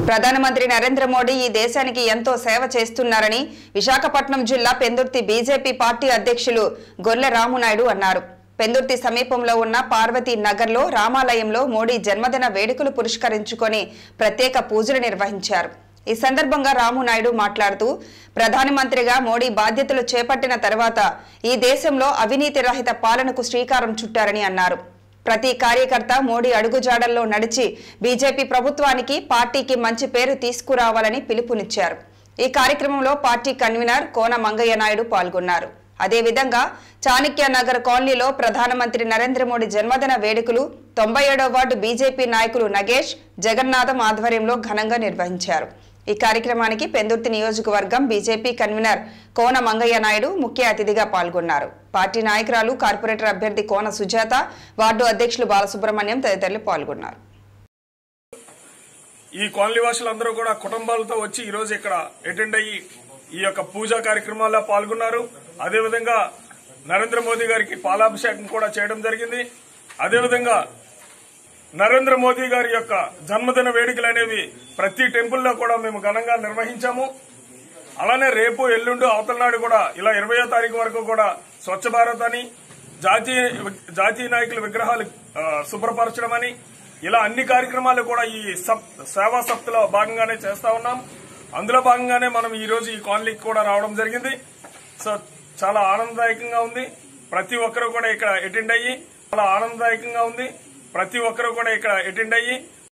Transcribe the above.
ప్రధానమంత్రి నరేంద్ర మోడీ ఈ దేశానికి ఎంతో సేవ చేస్తున్నారని విశాఖపట్నం జిల్లా పెందుర్తి బీజేపీ పార్టీ అధ్యక్షులు గొర్లె రామునాయుడు అన్నారు పెందుర్తి సమీపంలో ఉన్న పార్వతీ నగర్లో రామాలయంలో మోడీ జన్మదిన వేడుకలు పురస్కరించుకొని ప్రత్యేక పూజలు నిర్వహించారు ఈ సందర్భంగా రామునాయుడు మాట్లాడుతూ ప్రధానమంత్రిగా మోడీ బాధ్యతలు చేపట్టిన తర్వాత ఈ దేశంలో అవినీతి రహిత పాలనకు శ్రీకారం చుట్టారని అన్నారు ప్రతి కార్యకర్త మోడీ అడుగుజాడల్లో నడిచి బీజేపీ ప్రభుత్వానికి పార్టీకి మంచి పేరు తీసుకురావాలని పిలుపునిచ్చారు ఈ కార్యక్రమంలో పార్టీ కన్వీనర్ కోన మంగయ్య నాయుడు పాల్గొన్నారు అదేవిధంగా చాణక్య నగర్ కాలనీలో ప్రధానమంత్రి నరేంద్ర మోడీ జన్మదిన వేడుకలు తొంభై ఏడవ వార్డు బీజేపీ నాయకులు నగేష్ జగన్నాథం ఆధ్వర్యంలో ఘనంగా నిర్వహించారు ఈ కార్యక్రమానికి పెందుర్తి నియోజకవర్గం బీజేపీ కన్వీనర్ కోన మంగయ్య నాయుడు ముఖ్య అతిథిగా పాల్గొన్నారు పార్టీ నాయకురాలు కార్పొరేటర్ అభ్యర్థి కోన సుజాత వార్డు అధ్యక్షులు బాలసుబ్రహ్మణ్యం తదితరులు పాల్గొన్నారు ఈ కాలనీ వాసులందరూ కూడా కుటుంబాలతో వచ్చి ఈ రోజు ఇక్కడ అటెండ్ అయ్యి ఈ యొక్క పూజా కార్యక్రమాల్లో పాల్గొన్నారు అదేవిధంగా నరేంద్ర మోదీ గారికి పాలాభిషేకం కూడా చేయడం జరిగింది అదేవిధంగా నరేంద్ర మోదీ గారి యొక్క జన్మదిన వేడుకలు అనేవి ప్రతి టెంపుల్లో కూడా మేము ఘనంగా నిర్వహించాము అలానే రేపు ఎల్లుండి అవతల నాడు కూడా ఇలా ఇరవయో తారీఖు వరకు కూడా స్వచ్ఛ భారత్ అని జాతీయ జాతీయ నాయకుల విగ్రహాలు ఆ, శుభ్రపరచడం అని ఇలా అన్ని కార్యక్రమాలు కూడా ఈ సప్ సేవా సప్తలో భాగంగానే చేస్తా ఉన్నాం అందులో భాగంగానే మనం ఈ రోజు ఈ కాలనీకి కూడా రావడం జరిగింది సో చాలా ఆనందదాయకంగా ఉంది ప్రతి ఒక్కరూ కూడా ఇక్కడ అటెండ్ అయ్యి చాలా ఆనందదాయకంగా ఉంది ప్రతి ఒక్కరూ కూడా ఇక్కడ అటెండ్ అయ్యి